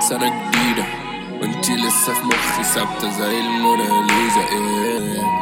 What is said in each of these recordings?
سنة جديدة وانتي لسه في مخي ثابتة زي الموناليزا ايه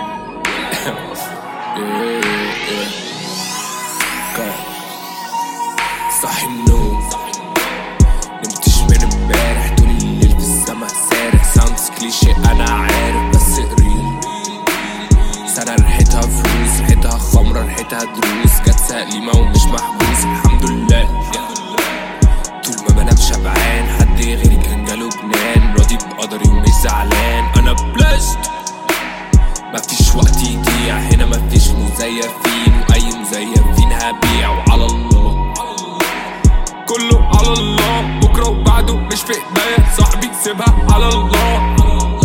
ايه ايه كار. صحي النوم نمتش من امبارح طول الليل في السما سارح ساوندز كليشيه انا عارف بس قريب سنة ريحتها فلوس ريحتها خمرة ريحتها دروس جت سليمة ومش محبوس الحمد لله طول ما بنام شبعان حد غيري كان جاله جنان راضي بقدري ومش زعلان انا بلشت مفيش وقت يضيع هنا مفيش مزيفين واي مزيفين هبيع وعلى الله كله على الله بكره وبعده مش في ايديا صاحبي سيبها على الله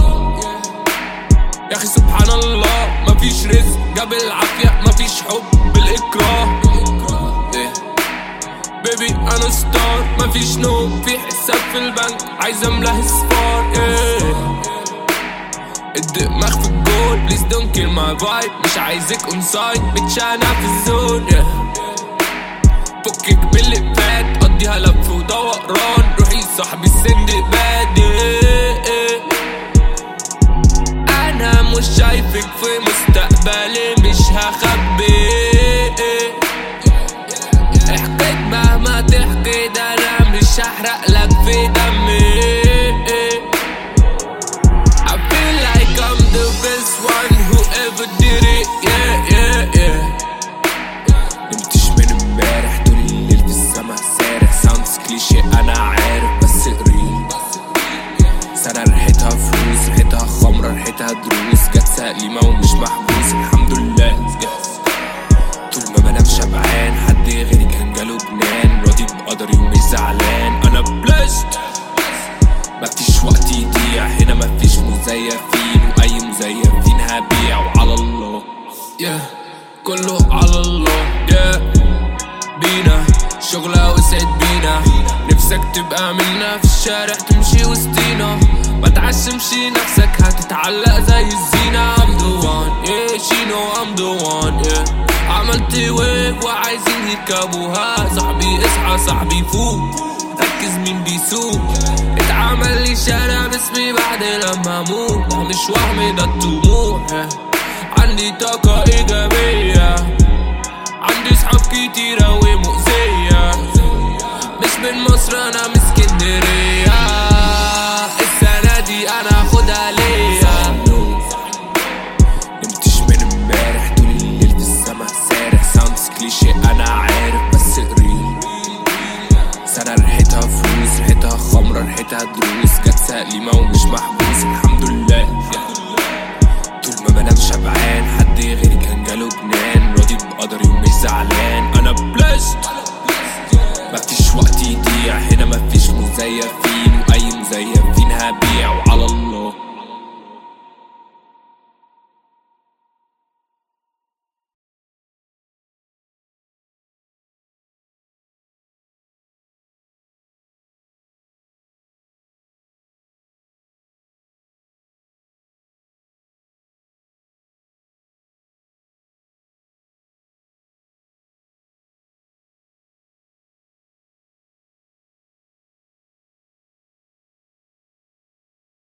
يا اخي سبحان الله مفيش رزق جاب العافيه مفيش حب بالاكراه إيه. بيبي انا ستار مفيش نوم في حساب في البنك عايز املاه صفار إيه. الدماغ في الجول بليز دونت كيل ماي فايب مش عايزك اون سايد بتشانع في الزون yeah. فكك من اللي فات قضيها لف ودوران روحي صاحبي السندباد yeah. انا مش شايفك في مستقبلي مش هخبي احكيت مهما تحكي ده انا مش هحرق لك في دمي I feel like I'm the best one who ever did it yeah yeah yeah نمتش من امبارح طول الليل في السما سارح ساوندز كليشيه انا عارف بس قريب سنة ريحتها فلوس ريحتها خمرة ريحتها دروس جت سليمة ومش محبوس الحمد لله طول ما بنام شبعان حد غيري كان جاله جنان راضي بقدري ومش زعلان انا بلشت مفيش وقت يضيع هنا مفيش مزيفين واي مزيفين هبيع وعلى الله yeah. كله على الله yeah. بينا شغلة وسعد بينا نفسك تبقى منا في الشارع تمشي وسطينا ما تعشمش نفسك هتتعلق زي الزينة I'm the one yeah she know I'm the one yeah عملت ويف وعايزين يركبوها صاحبي اصحى صاحبي فوق ركز مين بيسوق اتعمل لي شارع باسمي بعد لما اموت ده مش وهم ده الطموح عندي طاقة ايجابية عندي صحاب كتيرة ومؤذية مش من مصر انا من اسكندرية السنة دي انا هاخدها ليا نمتش من امبارح طول الليل في السما سارح ساوندز كليشيه انا عارف بس قريب سنة ريحتها فلوس ريحتها خمرة ريحتها دروس جت سليمة ومش محبوس الحمد لله طول ما بنام شبعان حد غيري كان جاله جنان راضي بقدري ومش زعلان انا بلشت مفيش وقت يضيع هنا